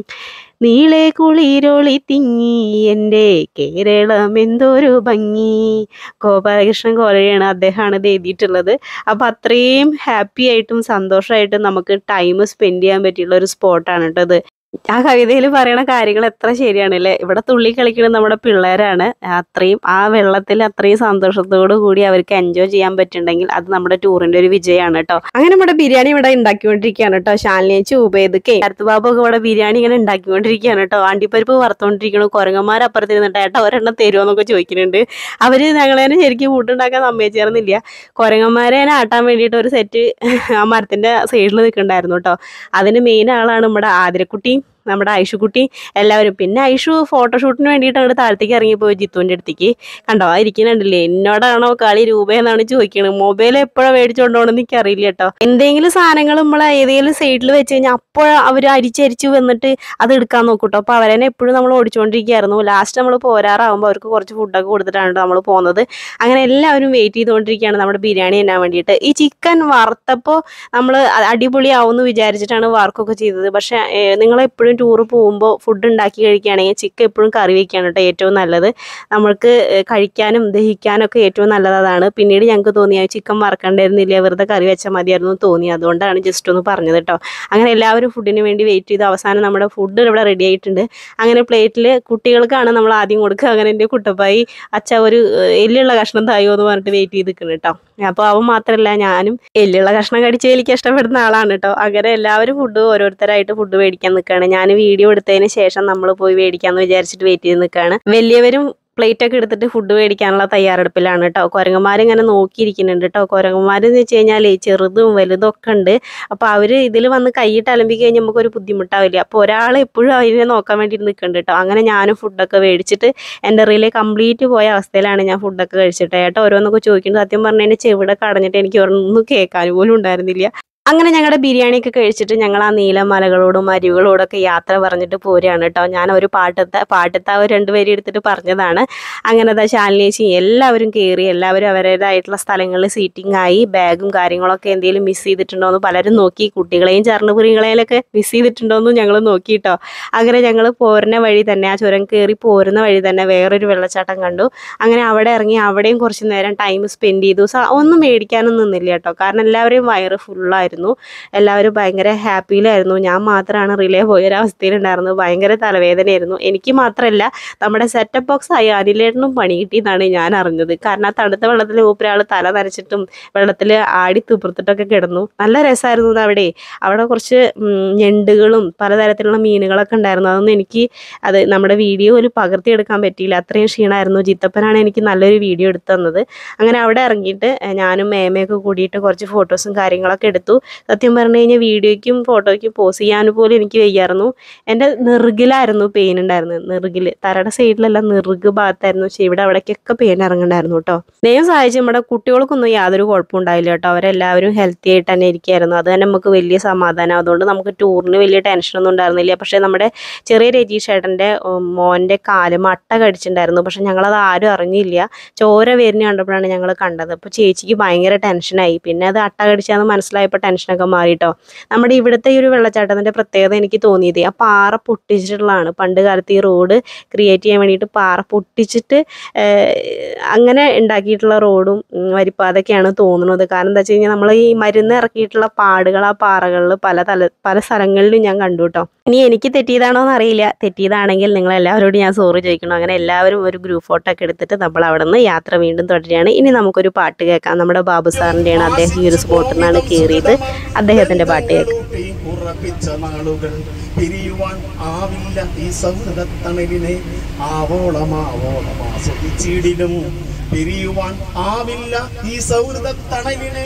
നീളെ കുളിരൊളി തിങ്ങി എൻ്റെ കേരളം എന്തൊരു ഭംഗി ഗോപാലകൃഷ്ണൻ കോലയാണ് അദ്ദേഹമാണ് ഇത് എഴുതിയിട്ടുള്ളത് അപ്പോൾ അത്രയും ഹാപ്പി ആയിട്ടും സന്തോഷമായിട്ടും നമുക്ക് ടൈം സ്പെൻഡ് ചെയ്യാൻ പറ്റിയുള്ള ഒരു സ്പോട്ടാണ് കേട്ടോ ഇത് ആ കവിതയിൽ പറയണ കാര്യങ്ങൾ എത്ര ശരിയാണ് അല്ലേ ഇവിടെ തുള്ളി കളിക്കുന്നത് നമ്മുടെ പിള്ളേരാണ് അത്രയും ആ വെള്ളത്തിൽ അത്രയും സന്തോഷത്തോടു കൂടി അവർക്ക് എൻജോയ് ചെയ്യാൻ പറ്റുന്നുണ്ടെങ്കിൽ അത് നമ്മുടെ ടൂറിന്റെ ഒരു വിജയമാണ് കേട്ടോ അങ്ങനെ നമ്മുടെ ബിരിയാണി ഇവിടെ ഉണ്ടാക്കിക്കൊണ്ടിരിക്കുകയാണ് കേട്ടോ ഷാലിനേച്ച് ഉപേദക്കെ അടുത്ത ബാബു ഒക്കെ ഇവിടെ ബിരിയാണി ഇങ്ങനെ ഉണ്ടാക്കിക്കൊണ്ടിരിക്കുകയാണ് കേട്ടോ അണ്ടിപ്പരിപ്പ് വറുത്തോണ്ടിരിക്കണു കുരങ്ങന്മാർ അപ്പുറത്തിരുന്നിട്ട് ഏട്ടാ ഒരെണ്ണം തരുമോ എന്നൊക്കെ ചോദിക്കുന്നുണ്ട് അവര് ഞങ്ങളെ ശരിക്കും ഫുഡുണ്ടാക്കാൻ സമ്മതിച്ചേർന്നില്ല കുരങ്ങന്മാരെ തന്നെ ആട്ടാൻ വേണ്ടിയിട്ട് ഒരു സെറ്റ് ആ മരത്തിന്റെ സൈഡിൽ നിൽക്കണ്ടായിരുന്നു കേട്ടോ അതിന് മെയിൻ ആളാണ് നമ്മുടെ ആതിരക്കുട്ടി നമ്മുടെ ഐഷുക്കുട്ടി എല്ലാവരും പിന്നെ ഐഷു ഫോട്ടോഷൂട്ടിന് വേണ്ടിയിട്ട് അങ്ങോട്ട് താഴത്തേക്ക് ഇറങ്ങിപ്പോയി ജിത്തുവിൻ്റെ അടുത്തേക്ക് കണ്ടോ ആ ഇരിക്കുന്നുണ്ടല്ലേ എന്നോടാണോ കളി രൂപയെന്നാണ് ചോദിക്കുന്നത് മൊബൈൽ എപ്പോഴാണ് മേടിച്ചോണ്ടോണെന്ന് എനിക്ക് അറിയില്ല കേട്ടോ എന്തെങ്കിലും സാധനങ്ങൾ നമ്മൾ ഏതെങ്കിലും സൈഡിൽ വെച്ച് കഴിഞ്ഞാൽ അപ്പോൾ അവർ അരിച്ചരിച്ച് വന്നിട്ട് അത് എടുക്കാൻ നോക്കൂട്ടോ അപ്പോൾ അവരെന്നെ എപ്പോഴും നമ്മൾ ഓടിച്ചുകൊണ്ടിരിക്കുകയായിരുന്നു ലാസ്റ്റ് നമ്മൾ പോരാറാകുമ്പോൾ അവർക്ക് കുറച്ച് ഫുഡൊക്കെ കൊടുത്തിട്ടാണ് നമ്മൾ പോകുന്നത് അങ്ങനെ എല്ലാവരും വെയിറ്റ് ചെയ്തുകൊണ്ടിരിക്കുകയാണ് നമ്മുടെ ബിരിയാണി തിന്നാൻ വേണ്ടിയിട്ട് ഈ ചിക്കൻ വറുത്തപ്പോൾ നമ്മൾ അടിപൊളിയാവും എന്ന് വിചാരിച്ചിട്ടാണ് വർക്കൊക്കെ ചെയ്തത് പക്ഷേ നിങ്ങൾ എപ്പോഴും ടൂർ പോകുമ്പോൾ ഫുഡ് ഉണ്ടാക്കി കഴിക്കുകയാണെങ്കിൽ ചിക്കൻ എപ്പോഴും കറി വയ്ക്കുകയാണ് കേട്ടോ ഏറ്റവും നല്ലത് നമ്മൾക്ക് ഏഹ്, കഴിക്കാനും ദഹിക്കാനും ഒക്കെ ഏറ്റവും നല്ലത് അതാണ് പിന്നീട് ഞങ്ങൾക്ക് തോന്നി ആ ചിക്കൻ വറക്കണ്ടായിരുന്നില്ല വെറുതെ കറി വെച്ചാൽ മതിയായിരുന്നു എന്ന് തോന്നി അതുകൊണ്ടാണ് ജസ്റ്റ് ഒന്ന് പറഞ്ഞത് കേട്ടോ അങ്ങനെ എല്ലാവരും ഫുഡിന് വേണ്ടി വെയിറ്റ് ചെയ്തു അവസാനം നമ്മുടെ ഫുഡ് ഇവിടെ റെഡി ആയിട്ടുണ്ട് അങ്ങനെ പ്ലേറ്റിൽ കുട്ടികൾക്കാണ് നമ്മൾ ആദ്യം കൊടുക്കുക അങ്ങനെ എൻ്റെ കുട്ടപ്പായി അച്ഛ ഒരു ഏഹ്, എല്ലുള്ള കഷ്ണം തായോ എന്ന് പറഞ്ഞിട്ട് വെയിറ്റ് ചെയ്ത് നിൽക്കുന്നു കേട്ടോ അപ്പോൾ അവൻ മാത്രമല്ല ഞാനും എല്ലുള്ള കഷ്ണം കടിച്ച് എനിക്ക് ഇഷ്ടപ്പെടുന്ന ആളാണ് കേട്ടോ അങ്ങനെ എല്ലാവരും ഫുഡ് ഓരോരുത്തരായിട്ട് ഫുഡ് മേടിക്കാൻ നിൽക്കുകയാണ് ഞാൻ വീഡിയോ എടുത്തതിന് ശേഷം നമ്മൾ പോയി മേടിക്കാമെന്ന് വിചാരിച്ചിട്ട് വെയിറ്റ് ചെയ്ത് നിൽക്കുകയാണ് വലിയവരും പ്ലേറ്റ് ഒക്കെ എടുത്തിട്ട് ഫുഡ് മേടിക്കാനുള്ള തയ്യാറെടുപ്പിലാണ് കേട്ടോ കുരങ്ങന്മാരിങ്ങനെ നോക്കിയിരിക്കുന്നുണ്ട് കേട്ടോ കുരങ്ങന്മാരെന്ന് വെച്ച് കഴിഞ്ഞാൽ ചെറുതും വലുതും ഒക്കെ ഉണ്ട് അപ്പോൾ അവർ ഇതിൽ വന്ന് കൈയിട്ട് അലമ്പി കഴിഞ്ഞാൽ നമുക്കൊരു ബുദ്ധിമുട്ടാവില്ല അപ്പോൾ ഒരാൾ എപ്പോഴും അതിനെ നോക്കാൻ വേണ്ടി നിൽക്കുന്നുണ്ട് കേട്ടോ അങ്ങനെ ഞാനും ഫുഡൊക്കെ മേടിച്ചിട്ട് എൻ്റെ റിലേ കംപ്ലീറ്റ് പോയ അവസ്ഥയിലാണ് ഞാൻ ഫുഡൊക്കെ കഴിച്ചിട്ട് ഏട്ടോ ഓരോന്നൊക്കെ ചോദിക്കുന്നത് സത്യം പറഞ്ഞു കഴിഞ്ഞാൽ ചെവിടെ കടഞ്ഞിട്ട് എനിക്ക് ഒന്നും കേൾക്കാൻ പോലും ഉണ്ടായിരുന്നില്ല അങ്ങനെ ഞങ്ങളുടെ ബിരിയാണിയൊക്കെ കഴിച്ചിട്ട് ഞങ്ങൾ ആ നീലമലകളോടും അരുവികളോടൊക്കെ യാത്ര പറഞ്ഞിട്ട് പോരുകയാണ് കേട്ടോ ഞാൻ ഒരു പാട്ടത്തെ പാട്ടത്തെ ആ ഒരു രണ്ടുപേരും എടുത്തിട്ട് പറഞ്ഞതാണ് അങ്ങനെ ദാ ശാലിനേച്ചി എല്ലാവരും കയറി എല്ലാവരും അവരുടേതായിട്ടുള്ള സ്ഥലങ്ങളിൽ സീറ്റിംഗ് ആയി ബാഗും കാര്യങ്ങളൊക്കെ എന്തെങ്കിലും മിസ് ചെയ്തിട്ടുണ്ടോ എന്ന് പലരും നോക്കി കുട്ടികളെയും ചർണ്ണപുരികളെയൊക്കെ മിസ് ചെയ്തിട്ടുണ്ടോ എന്നും ഞങ്ങൾ നോക്കി കേട്ടോ അങ്ങനെ ഞങ്ങൾ പോരുന്ന വഴി തന്നെ ആ ചുരം കയറി പോരുന്ന വഴി തന്നെ വേറൊരു വെള്ളച്ചാട്ടം കണ്ടു അങ്ങനെ അവിടെ ഇറങ്ങി അവിടെയും കുറച്ച് നേരം ടൈം സ്പെൻഡ് ചെയ്തു സ- ഒന്നും മേടിക്കാനൊന്നും നിന്നില്ല കേട്ടോ കാരണം എല്ലാവരെയും വയറ് ഫുള്ളായിരുന്നു എല്ലാവരും ഭയങ്കര ഹാപ്പിയിലായിരുന്നു ഞാൻ മാത്രമാണ് റിലേ പോയൊരവസ്ഥയിലുണ്ടായിരുന്നു ഭയങ്കര തലവേദനയായിരുന്നു എനിക്ക് മാത്രമല്ല നമ്മുടെ സെറ്റപ്പ് ബോക്സ് ആയി അനിലേട്ടനും പണി കിട്ടിയെന്നാണ് ഞാൻ അറിഞ്ഞത് കാരണം ആ തണുത്ത വെള്ളത്തിൽ മൂപ്പരാൾ തല നനച്ചിട്ടും വെള്ളത്തിൽ ആടി തുപ്പുറത്തിട്ടൊക്കെ കിടന്നു നല്ല രസമായിരുന്നു ഇത് അവിടെ അവിടെ കുറച്ച് ഉം, ഞണ്ടുകളും പലതരത്തിലുള്ള മീനുകളൊക്കെ ഉണ്ടായിരുന്നു അതൊന്നും എനിക്ക് അത് നമ്മുടെ വീഡിയോയിൽ പകർത്തിയെടുക്കാൻ പറ്റിയില്ല അത്രയും ക്ഷീണമായിരുന്നു ജിത്തപ്പനാണ് എനിക്ക് നല്ലൊരു വീഡിയോ എടുത്തു തന്നത് അങ്ങനെ അവിടെ ഇറങ്ങിയിട്ട് ഏഹ്, ഞാനും മേമയൊക്കെ കൂടിയിട്ട് കുറച്ച് ഫോട്ടോസും കാര്യങ്ങളൊക്കെ എടുത്തു സത്യം പറഞ്ഞു കഴിഞ്ഞാൽ വീഡിയോയ്ക്കും ഫോട്ടോയ്ക്കും പോസ് ചെയ്യാൻ പോലും എനിക്ക് വയ്യായിരുന്നു എൻ്റെ നെറുകിലായിരുന്നു പെയിൻ ഉണ്ടായിരുന്നത് നെറുകിൽ തറയുടെ സൈഡിലല്ല നെറുക് ഭാഗത്തായിരുന്നു പക്ഷേ ഇവിടെ അവിടേക്കൊക്കെ പെയിൻ ഇറങ്ങണ്ടായിരുന്നു കേട്ടോ ദൈവം സഹായിച്ച് നമ്മുടെ കുട്ടികൾക്കൊന്നും യാതൊരു കുഴപ്പവും ഉണ്ടായില്ല കേട്ടോ അവരെല്ലാവരും ഹെൽത്തി ആയിട്ട് തന്നെ ഇരിക്കുകയായിരുന്നു അത് തന്നെ നമുക്ക് വലിയ സമാധാനം അതുകൊണ്ട് നമുക്ക് ടൂറിന് വലിയ ടെൻഷനൊന്നും ഉണ്ടായിരുന്നില്ല പക്ഷേ നമ്മുടെ ചെറിയ രജീഷ് ചേട്ടൻ്റെ ഉം, മോൻ്റെ കാല് മട്ട കടിച്ചിട്ടുണ്ടായിരുന്നു പക്ഷെ ഞങ്ങളത് ആരും അറിഞ്ഞില്ല ചോര വരുന്ന കണ്ടപ്പോഴാണ് ഞങ്ങൾ കണ്ടത് അപ്പോൾ ചേച്ചിക്ക് ഭയങ്കര ടെൻഷനായി പിന്നെ അത് അട്ട കടിച്ചാന്ന് മനസ്സിലായപ്പോൾ ടെൻഷനൊക്കെ മാറിട്ടോ നമ്മുടെ ഇവിടുത്തെ ഈ ഒരു വെള്ളച്ചാട്ടത്തിൻ്റെ പ്രത്യേകത എനിക്ക് തോന്നിയത് ആ പാറ പൊട്ടിച്ചിട്ടുള്ളതാണ് പണ്ട് കാലത്ത് ഈ റോഡ് ക്രിയേറ്റ് ചെയ്യാൻ വേണ്ടിയിട്ട് പാറ പൊട്ടിച്ചിട്ട് ഏഹ്, അങ്ങനെ ഉണ്ടാക്കിയിട്ടുള്ള റോഡും ഉം, വരിപ്പാതൊക്കെയാണ് തോന്നുന്നത് കാരണം എന്താ വെച്ച് കഴിഞ്ഞാൽ നമ്മൾ ഈ മരുന്ന് ഇറക്കിയിട്ടുള്ള പാടുകൾ ആ പാറകളിൽ പല തല പല സ്ഥലങ്ങളിലും ഞാൻ കണ്ടു കേട്ടോ ഇനി എനിക്ക് തെറ്റിയതാണോ എന്ന് അറിയില്ല തെറ്റിയതാണെങ്കിൽ നിങ്ങൾ എല്ലാവരോടും ഞാൻ സോറി ചോദിക്കണം അങ്ങനെ എല്ലാവരും ഒരു ഗ്രൂപ്പ് ഫോട്ടോ ഒക്കെ എടുത്തിട്ട് നമ്മൾ അവിടെ നിന്ന് യാത്ര വീണ്ടും തുടരുകയാണ് ഇനി നമുക്കൊരു പാട്ട് കേൾക്കാം നമ്മുടെ ബാബു സാറിൻ്റെയാണ് അദ്ദേഹം ഈ ഒരു സ്പോട്ടിൽ നിന്നാണ് കയറിയത് അദ്ദേഹത്തിൻ്റെ പാട്ട് കേൾക്കാം കൂട്ടി ഉറപ്പിച്ച നാളുകൾ പിരിയുവാൻ ആവില്ല ഈ സൗഹൃദത്തണലിനെ ആവോളമാവോളം ആസ്വദിച്ചിടിലും പിരിയുവാൻ ആവില്ല ഈ സൗഹൃദത്തണലിനെ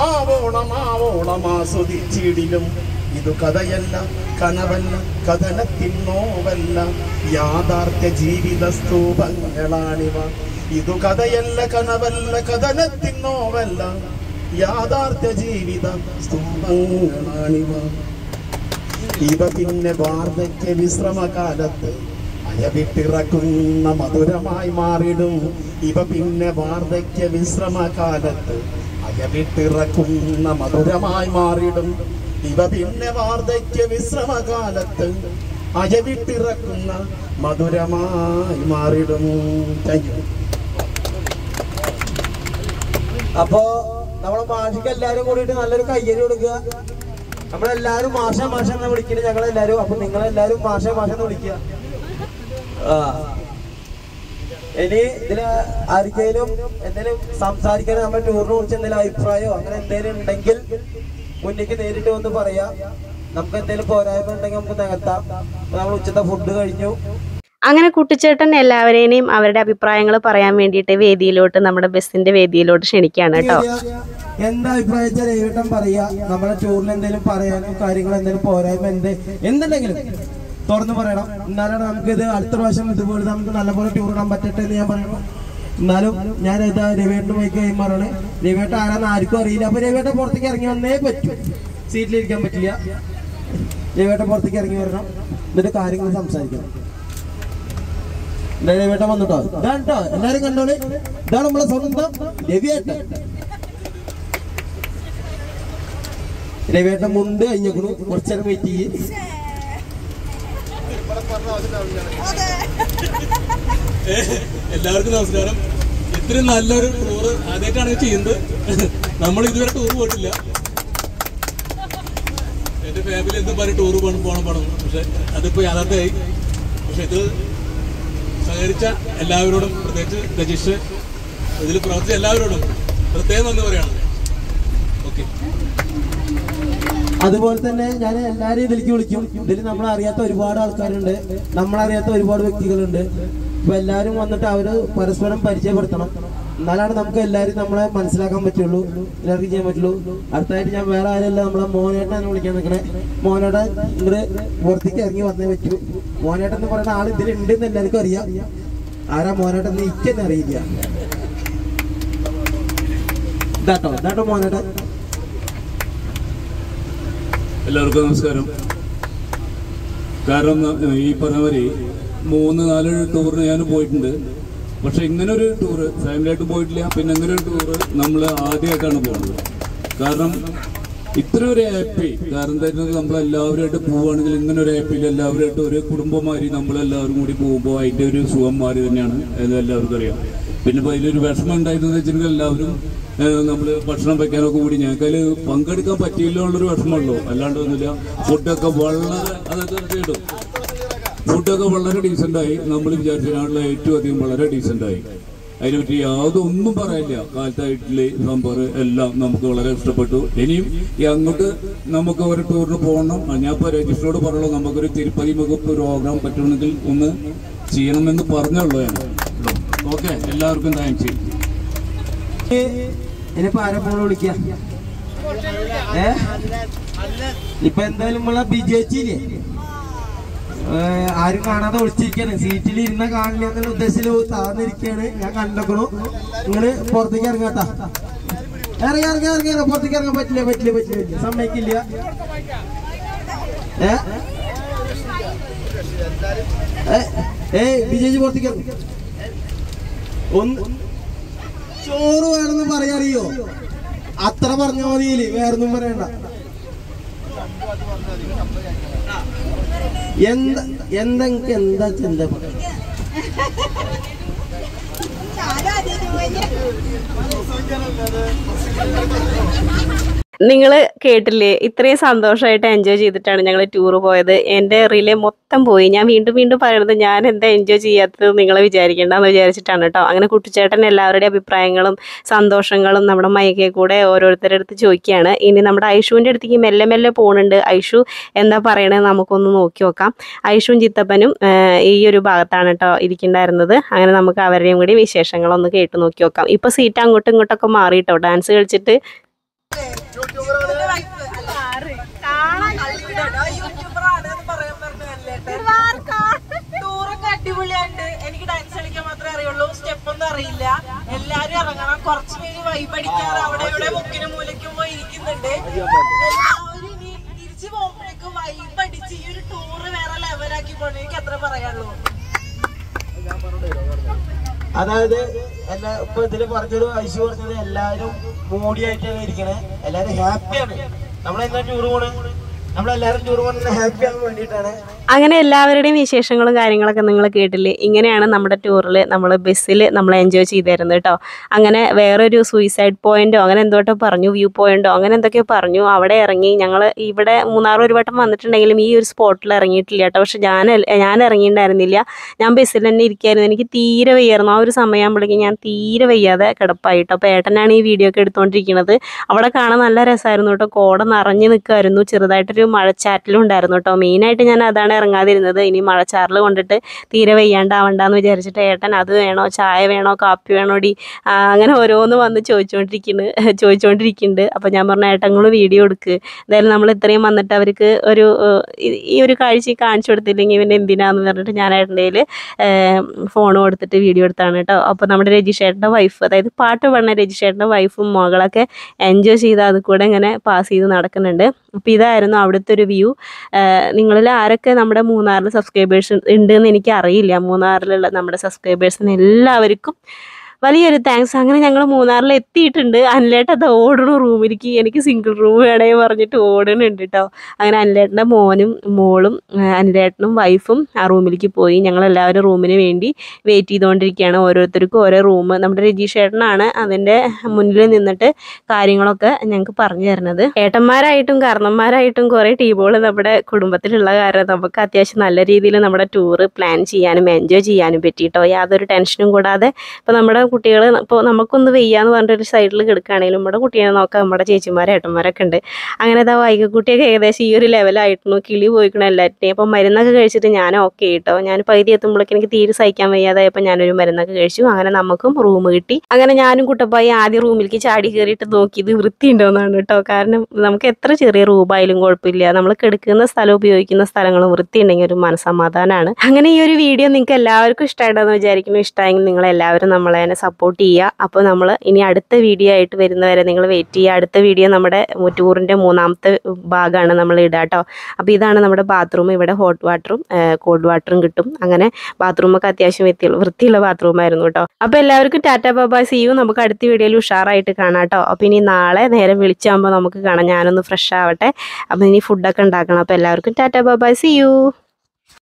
ആവോളമാവോളം ആസ്വദിച്ചിടിലും ഇതു കഥയല്ല കനവല്ല കഥനത്തിൻ നോവല്ല യാഥാർത്ഥ്യ ജീവിത സ്തൂപങ്ങളാണിവ ഇതു കഥയല്ല കനവല്ല കഥനത്തിനോവല്ല യാഥാർത്ഥ്യ ജീവിത സ്തൂപങ്ങളാണിവ ഇവ പിന്നെ വാർദ്ധക്യ വിശ്രമകാലത്ത് അയവിട്ടിറക്കുന്ന മധുരമായി മാറിടും ഇവ പിന്നെ വാർദ്ധക്യ വിശ്രമകാലത്ത് അയവിട്ടിറക്കുന്ന മധുരമായി മാറിടും ഇവ പിന്നെ വാർദ്ധക്യ വിശ്രമകാലത്ത് അയവിട്ടിറക്കുന്ന മധുരമായി മാറിടും താങ്ക് യു അപ്പോ നമ്മളെ മാഷിക്ക് എല്ലാരും കൂടിയിട്ട് നല്ലൊരു കയ്യടി കൊടുക്കുക നമ്മളെല്ലാരും മാഷ മാഷ എന്ന് വിളിക്കുന്നത് ഞങ്ങളെല്ലാരും അപ്പൊ നിങ്ങളെല്ലാരും മാഷ മാഷ എന്ന് വിളിക്കുക ആ ഇനി ഇതില് ആർക്കെങ്കിലും എന്തെങ്കിലും സംസാരിക്കാൻ നമ്മുടെ ടൂറിനെ കുറിച്ച് എന്തെങ്കിലും അഭിപ്രായമോ അങ്ങനെ എന്തെങ്കിലും ഉണ്ടെങ്കിൽ മുന്നിക്ക് നേരിട്ട് വന്ന് പറയാം നമുക്ക് എന്തെങ്കിലും പോരായ്മ ഉണ്ടെങ്കിൽ നമുക്ക് നികത്താം ഇപ്പൊ നമ്മൾ ഉച്ചത്തെ ഫുഡ് കഴിഞ്ഞു അങ്ങനെ കുട്ടിച്ചേട്ടൻ എല്ലാവരെയും അവരുടെ അഭിപ്രായങ്ങൾ പറയാൻ വേണ്ടിയിട്ട് വേദിയിലോട്ട് നമ്മുടെ ബസ്സിന്റെ വേദിയിലോട്ട് ക്ഷണിക്കുകയാണ് കേട്ടോ എന്താ അഭിപ്രായം വെച്ചാൽ ഏവട്ടം പറയാ നമ്മളെ ടൂറിൽ എന്തെങ്കിലും പറയാനോ കാര്യങ്ങൾ എന്തെങ്കിലും പോരായ്മ എന്ത് എന്തുണ്ടെങ്കിലും തുറന്നു പറയണം എന്നാലാണ് നമുക്ക് ഇത് അടുത്ത പ്രാവശ്യം ഇതുപോലെ നമുക്ക് നല്ലപോലെ ടൂർ ഇടാൻ പറ്റട്ടെ എന്ന് ഞാൻ പറയണം എന്നാലും ഞാൻ ഇതാ രവിയേട്ടൻ പോയി കൈമാറാണ് രവിയേട്ടൻ ആരാന്ന് ആർക്കും അറിയില്ല അപ്പൊ രവിയേട്ടൻ പുറത്തേക്ക് ഇറങ്ങി വന്നേ പറ്റൂ സീറ്റിലിരിക്കാൻ പറ്റില്ല രവിയേട്ടൻ പുറത്തേക്ക് ഇറങ്ങി വരണം എന്നിട്ട് കാര്യങ്ങൾ സംസാരിക്കണം ദേ രവിയേട്ടൻ വന്നിട്ടോ ഇതാണ് കേട്ടോ എല്ലാരും കണ്ടോളി ഇതാണ് നമ്മളെ സ്വന്തം രവിയേട്ടൻ രവിയേട്ടൻ മുണ്ട് കഴിഞ്ഞേക്കണു കുറച്ചേരം വെയിറ്റ് ചെയ്യ് എല്ലാവർക്കും നമസ്കാരം ഇത്രയും നല്ലൊരു ടൂറ് ആദ്യമായിട്ടാണ് ചെയ്യുന്നത് നമ്മൾ ഇതുവരെ ടൂർ പോയിട്ടില്ല എന്റെ ഫാമിലി എന്തും പറയും ടൂർ പോകണം പോകണം പോകണം പക്ഷെ അതിപ്പോ യാഥാർത്ഥ്യമായി പക്ഷെ ഇത് സഹകരിച്ച എല്ലാവരോടും പ്രത്യേകിച്ച് രജിഷ് ഇതിൽ പ്രവർത്തിച്ച എല്ലാവരോടും പ്രത്യേകം നന്ദി പറയാണ് ഓക്കെ അതുപോലെ തന്നെ ഞാൻ എല്ലാരെയും ഇതിലേക്ക് വിളിക്കും ഇതിൽ നമ്മൾ അറിയാത്ത ഒരുപാട് ആൾക്കാരുണ്ട് നമ്മളറിയാത്ത ഒരുപാട് വ്യക്തികളുണ്ട് അപ്പൊ എല്ലാരും വന്നിട്ട് അവര് പരസ്പരം പരിചയപ്പെടുത്തണം എന്നാലാണ് നമുക്ക് എല്ലാരും നമ്മളെ മനസ്സിലാക്കാൻ പറ്റുള്ളൂ എല്ലാവർക്കും ചെയ്യാൻ പറ്റുള്ളൂ അടുത്തായിട്ട് ഞാൻ വേറെ ആരല്ല നമ്മളെ മോനേട്ടനെ വിളിക്കാൻ നിൽക്കണേ മോനേട്ടൻ ഇങ്ങോട്ട് പുറത്തേക്ക് ഇറങ്ങി വന്നേ പറ്റൂ മോനേട്ടൻ എന്ന് പറയുന്ന ആൾ ഇതിലുണ്ടെന്ന് എല്ലാവർക്കും അറിയാം ആരാ മോനേട്ടൻ എന്ന് ഇക്കെന്നെ അറിയില്ല ഇതാട്ടോ ഇതാട്ടോ മോനേട്ടൻ എല്ലാവർക്കും നമസ്കാരം കാരണം ന- ഈ പറഞ്ഞ മാതിരി മൂന്ന് നാല് ടൂറിന് ഞാൻ പോയിട്ടുണ്ട് പക്ഷെ ഇങ്ങനെ ഒരു ടൂറ് ഫാമിലിയായിട്ട് പോയിട്ടില്ല പിന്നെ ഇങ്ങനെ ഒരു ടൂറ് നമ്മൾ ആദ്യമായിട്ടാണ് പോകുന്നത് കാരണം ഇത്ര ഒരു ഹാപ്പി കാരണം എന്താ വെച്ചാൽ നമ്മളെല്ലാവരുമായിട്ട് പോവുകയാണെങ്കിൽ ഇങ്ങനെ ഒരു ഹാപ്പിയിൽ എല്ലാവരുമായിട്ട് ഒരു കുടുംബമാരി നമ്മളെല്ലാവരും കൂടി പോകുമ്പോൾ അതിൻ്റെ ഒരു സുഖം മാറി തന്നെയാണ് അത് എല്ലാവർക്കും അറിയാം പിന്നെ ഇപ്പോൾ അതിലൊരു വിഷമം ഉണ്ടായിരുന്നത് വെച്ചിട്ടുണ്ടെങ്കിൽ എല്ലാവരും നമ്മൾ ഭക്ഷണം വെക്കാനൊക്കെ കൂടി ഞങ്ങൾക്ക് അതിൽ പങ്കെടുക്കാൻ പറ്റിയില്ല എന്നുള്ളൊരു വിഷമമുള്ളൂ അല്ലാണ്ട് ഒന്നുമില്ല ഫുഡൊക്കെ വളരെ അതൊക്കെ കേട്ടു ഫുഡൊക്കെ വളരെ ഡീസൻ്റായി നമ്മൾ വിചാരിച്ചതിനാണുള്ള ഏറ്റവും അധികം വളരെ ഡീസൻ്റായി അതിനെപ്പറ്റി യാതൊന്നും പറയാനില്ല കാലത്തെ ഇഡ്ഡലി സാമ്പാർ എല്ലാം നമുക്ക് വളരെ ഇഷ്ടപ്പെട്ടു ഇനിയും ഈ അങ്ങോട്ട് നമുക്ക് ഒരു ടൂറിന് പോകണം ഞാൻ ഇപ്പോൾ രജിസ്റ്ററോട് പറയുള്ളൂ നമുക്കൊരു തിരുപ്പതി മുഖപ്പ് പ്രോഗ്രാം പറ്റുമെങ്കിൽ ഒന്ന് ചെയ്യണമെന്ന് പറഞ്ഞുള്ളൂ ഞാൻ ഓക്കെ എല്ലാവർക്കും താങ്ക്സ് ഇനിയിപ്പോ ആരെ ഫോൺ വിളിക്ക ഏ ഇപ്പൊ എന്തായാലും നമ്മളെ വിജയിച്ചില്ലേ ഏ, ആരും കാണാതെ ഒളിച്ചിരിക്കാണ് സീറ്റിൽ ഇരുന്ന കാണില്ല എന്നുള്ള ഉദ്ദേശത്തിൽ താന്നിരിക്കാണ് ഞാൻ കണ്ടേക്കണു നിങ്ങള് പുറത്തേക്ക് ഇറങ്ങാട്ടാ ഇറങ്ങി ഇറങ്ങി ഇറങ്ങി ഇറങ്ങി. പുറത്തേക്ക് ഇറങ്ങാൻ പറ്റില്ല പറ്റില്ല പറ്റില്ല പറ്റില്ല സമ്മതിക്കില്ല ഏ ഏ, ഏയ് വിജയിച്ച് പുറത്തേക്ക് ഇറങ്ങി ഒന്ന് ചോറ് വേണമെന്ന് പറയാറിയോ അത്ര പറഞ്ഞാൽ മതിയില്ലേ വേറൊന്നും പറയണ്ട എന്താ എന്താ ഇങ്ങക്ക് എന്താ ചിന്ത നിങ്ങൾ കേട്ടില്ലേ ഇത്രയും സന്തോഷമായിട്ട് എൻജോയ് ചെയ്തിട്ടാണ് ഞങ്ങൾ ടൂർ പോയത് എൻ്റെ റിലേ മൊത്തം പോയി ഞാൻ വീണ്ടും വീണ്ടും പറയണത് ഞാൻ എന്താ എൻജോയ് ചെയ്യാത്തത് നിങ്ങൾ വിചാരിക്കേണ്ടെന്ന് വിചാരിച്ചിട്ടാണ് കേട്ടോ അങ്ങനെ കുട്ടിച്ചേട്ടൻ എല്ലാവരുടെയും അഭിപ്രായങ്ങളും സന്തോഷങ്ങളും നമ്മുടെ മൈക്കേ കൂടെ ഓരോരുത്തരുടെ അടുത്ത് ചോദിക്കുകയാണ് ഇനി നമ്മുടെ ഐഷുവിൻ്റെ അടുത്തേക്ക് മെല്ലെ മെല്ലെ പോകുന്നുണ്ട് ഐഷു എന്താ പറയണത് നമുക്കൊന്ന് നോക്കി നോക്കാം ഐഷുവും ചിത്തപ്പനും ആ, ഈ ഒരു ഭാഗത്താണ് കേട്ടോ ഇരിക്കുന്നുണ്ടായിരുന്നത് അങ്ങനെ നമുക്ക് അവരുടെയും കൂടി വിശേഷങ്ങളൊന്ന് കേട്ട് നോക്കി നോക്കാം ഇപ്പോൾ സീറ്റ് അങ്ങോട്ടും ഇങ്ങോട്ടൊക്കെ മാറി കേട്ടോ ഡാൻസ് കളിച്ചിട്ട് യൂട്യൂബറാണ് എന്ന് പറയാൻ പറഞ്ഞു ടൂറൊക്കെ അറിയില്ല എല്ലാരും ഇറങ്ങണം കുറച്ച് പേര് വൈബടിക്കാറ് അവിടെ ഇവിടെ മുക്കിനും മൂലയ്ക്കും പോയി ഇരിക്കുന്നുണ്ട് എല്ലാവരും ഇനി തിരിച്ചു പോകുമ്പോഴേക്കും വൈബടിച്ച് ഈ ഒരു ടൂറ് വേറെ ലെവലാക്കി പോകണം എനിക്ക് അത്ര പറയാനുള്ളൂ അതായത് എല്ലാ ഇപ്പൊ ഇതില് പറഞ്ഞത് ഐശു പറഞ്ഞത് എല്ലാരും മൂടിയായിട്ടാണ് ഇരിക്കണേ എല്ലാരും ഹാപ്പിയാണ് നമ്മളെന്താ ടൂർ പോണ് നമ്മളെല്ലാരും ടൂർ പോകുന്നത് ഹാപ്പി ആകാൻ വേണ്ടിയിട്ടാണ് അങ്ങനെ എല്ലാവരുടെയും വിശേഷങ്ങളും കാര്യങ്ങളൊക്കെ നിങ്ങൾ കേട്ടില്ലേ ഇങ്ങനെയാണ് നമ്മുടെ ടൂറിൽ നമ്മൾ ബസ്സിൽ നമ്മൾ എൻജോയ് ചെയ്തായിരുന്നു കേട്ടോ അങ്ങനെ വേറൊരു സൂയിസൈഡ് പോയിന്റോ അങ്ങനെ എന്തോട്ടോ പറഞ്ഞു വ്യൂ പോയിന്റോ അങ്ങനെ എന്തൊക്കെയോ പറഞ്ഞു അവിടെ ഇറങ്ങി ഞങ്ങൾ ഇവിടെ മൂന്നാർ ഒരു വട്ടം വന്നിട്ടുണ്ടെങ്കിലും ഈ ഒരു സ്പോട്ടിൽ ഇറങ്ങിയിട്ടില്ല കേട്ടോ പക്ഷെ ഞാൻ ഞാൻ ഇറങ്ങിയിട്ടുണ്ടായിരുന്നില്ല ഞാൻ ബസ്സിൽ തന്നെ ഇരിക്കായിരുന്നു എനിക്ക് തീരെ വയ്യായിരുന്നു ആ ഒരു സമയമാകുമ്പോഴേക്കും ഞാൻ തീരെ വയ്യാതെ കിടപ്പായിട്ടോ അപ്പോൾ ഏട്ടനാണ് ഈ വീഡിയോ ഒക്കെ എടുത്തുകൊണ്ടിരിക്കുന്നത് അവിടെ കാണാൻ നല്ല രസമായിരുന്നു കേട്ടോ കോട നിറഞ്ഞു നിൽക്കുമായിരുന്നു ചെറുതായിട്ടൊരു മഴച്ചാറ്റിലും ഉണ്ടായിരുന്നു കേട്ടോ മെയിനായിട്ട് ഞാൻ അതാണ് ഇറങ്ങാതിരുന്നത് ഇനി മഴച്ചാറിൽ കൊണ്ടിട്ട് തീരെ വയ്യാണ്ടാവണ്ടെന്ന് വിചാരിച്ചിട്ട് ഏട്ടൻ അത് വേണോ ചായ വേണോ കാപ്പി വേണോ ഡി ആ, അങ്ങനെ ഓരോന്ന് വന്ന് ചോദിച്ചുകൊണ്ടിരിക്കുന്നു ചോദിച്ചുകൊണ്ടിരിക്കുന്നുണ്ട് അപ്പോൾ ഞാൻ പറഞ്ഞ ഏട്ടങ്ങൾ വീഡിയോ എടുക്ക് എന്തായാലും നമ്മൾ ഇത്രയും വന്നിട്ട് അവർക്ക് ഒരു ഏഹ്, ഈ- ഈ ഒരു കാഴ്ച കാണിച്ചു കൊടുത്തില്ലെങ്കിൽ ഇവൻ്റെ എന്തിനാന്ന് പറഞ്ഞിട്ട് ഞാൻ ഏട്ടൻ്റെ കയ്യിൽ ഫോൺ കൊടുത്തിട്ട് വീഡിയോ എടുത്താണ് കേട്ടോ അപ്പോൾ നമ്മുടെ രജിഷേട്ടൻ്റെ വൈഫ് അതായത് പാട്ട് പാടുന്ന രജിഷേട്ടൻ്റെ വൈഫും മകളൊക്കെ എൻജോയ് ചെയ്ത് അത് കൂടെ ഇങ്ങനെ പാസ് ചെയ്ത് നടക്കുന്നുണ്ട് അപ്പോൾ ഇതായിരുന്നു അവിടുത്തെ ഒരു വ്യൂ നിങ്ങളിൽ ആരൊക്കെ നമ്മുടെ മൂന്നാറിൽ സബ്സ്ക്രൈബേഴ്സ് ഉണ്ട് എന്ന് എനിക്ക് അറിയില്ല മൂന്നാറിലുള്ള നമ്മുടെ സബ്സ്ക്രൈബേഴ്സിന് എല്ലാവർക്കും വലിയൊരു താങ്ക്സ് അങ്ങനെ ഞങ്ങൾ മൂന്നാറിൽ എത്തിയിട്ടുണ്ട് അനിലേട്ട അത് ഓടണ റൂമിലേക്ക് എനിക്ക് സിംഗിൾ റൂം വേണേ പറഞ്ഞിട്ട് ഓടണുണ്ട് കേട്ടോ അങ്ങനെ അനിലേട്ടൻ്റെ മോനും മോളും ആ, അനിലേട്ടനും വൈഫും ആ റൂമിലേക്ക് പോയി ഞങ്ങൾ എല്ലാവരും റൂമിന് വേണ്ടി വെയിറ്റ് ചെയ്തുകൊണ്ടിരിക്കുകയാണ് ഓരോരുത്തർക്കും ഓരോ റൂം നമ്മുടെ രജീഷ് ഏട്ടനാണ് അതിൻ്റെ മുന്നിൽ നിന്നിട്ട് കാര്യങ്ങളൊക്കെ ഞങ്ങൾക്ക് പറഞ്ഞു തരുന്നത് ഏട്ടന്മാരായിട്ടും കാരണന്മാരായിട്ടും കുറേ ടീമുകൾ നമ്മുടെ കുടുംബത്തിലുള്ള കാരണം നമുക്ക് അത്യാവശ്യം നല്ല രീതിയിൽ നമ്മുടെ ടൂറ് പ്ലാൻ ചെയ്യാനും എൻജോയ് ചെയ്യാനും പറ്റിയിട്ടോ യാതൊരു ടെൻഷനും കൂടാതെ ഇപ്പോൾ നമ്മുടെ കുട്ടികൾ ഇപ്പോൾ നമുക്കൊന്ന് വെയ്യാന്ന് പറഞ്ഞിട്ട് ഒരു സൈഡിൽ കിടക്കുകയാണെങ്കിലും നമ്മുടെ കുട്ടീനെ നോക്കാൻ നമ്മുടെ ചേച്ചിമാരും ഏട്ടന്മാരൊക്കെ ഉണ്ട് അങ്ങനെ ഇതാ വൈകക്കുട്ടിയൊക്കെ ഏകദേശം ഈ ഒരു ലെവലായിരുന്നു കിളി പോയിക്കണം എല്ലാറ്റിനെയും അപ്പോൾ മരുന്നൊക്കെ കഴിച്ചിട്ട് ഞാൻ ഓക്കെ കേട്ടോ ഞാൻ പകുതി എത്തുമ്പോഴേക്കും എനിക്ക് തീരെ സഹിക്കാൻ വയ്യാതായപ്പോൾ ഞാനൊരു മരുന്നൊക്കെ കഴിച്ചു അങ്ങനെ നമുക്കും റൂം കിട്ടി അങ്ങനെ ഞാനും കുട്ടപ്പായി ആദ്യം റൂമിലേക്ക് ചാടി കയറിയിട്ട് നോക്കിയത് വൃത്തിയുണ്ടോയെന്നാണ് കേട്ടോ കാരണം നമുക്ക് എത്ര ചെറിയ റൂമായാലും കുഴപ്പമില്ല നമ്മൾ കിടക്കുന്ന സ്ഥലം ഉപയോഗിക്കുന്ന സ്ഥലങ്ങളും വൃത്തിയുണ്ടെങ്കിൽ ഒരു മനസ്സമാധാനമാണ് അങ്ങനെ ഈ ഒരു വീഡിയോ നിങ്ങൾക്ക് എല്ലാവർക്കും ഇഷ്ടമായിട്ടെന്ന് വിചാരിക്കുന്നു ഇഷ്ടമായെങ്കിൽ നിങ്ങൾ എല്ലാവരും നമ്മളെ തന്നെ സപ്പോർട്ട് ചെയ്യുക അപ്പോൾ നമ്മൾ ഇനി അടുത്ത വീഡിയോ ആയിട്ട് വരുന്നവരെ നിങ്ങൾ വെയിറ്റ് ചെയ്യുക അടുത്ത വീഡിയോ നമ്മുടെ ടൂറിൻ്റെ മൂന്നാമത്തെ ഭാഗമാണ് നമ്മൾ ഇടുക കേട്ടോ അപ്പോൾ ഇതാണ് നമ്മുടെ ബാത്റൂം ഇവിടെ ഹോട്ട് വാട്ടറും കോൾഡ് വാട്ടറും കിട്ടും അങ്ങനെ ബാത്റൂമൊക്കെ അത്യാവശ്യം വൃത്തിയുള്ള വൃത്തിയുള്ള ബാത്റൂമായിരുന്നു കേട്ടോ അപ്പോൾ എല്ലാവർക്കും ടാറ്റ ബാബാ സി യു നമുക്ക് അടുത്ത വീഡിയോയിൽ ഉഷാറായിട്ട് കാണാം കേട്ടോ അപ്പോൾ ഇനി നാളെ നേരം വിളിച്ചാകുമ്പോൾ നമുക്ക് കാണാം ഞാനൊന്ന് ഫ്രഷ് ആവട്ടെ അപ്പോൾ ഇനി ഫുഡൊക്കെ ഉണ്ടാക്കണം അപ്പോൾ എല്ലാവർക്കും ടാറ്റ ബാബാ സി യു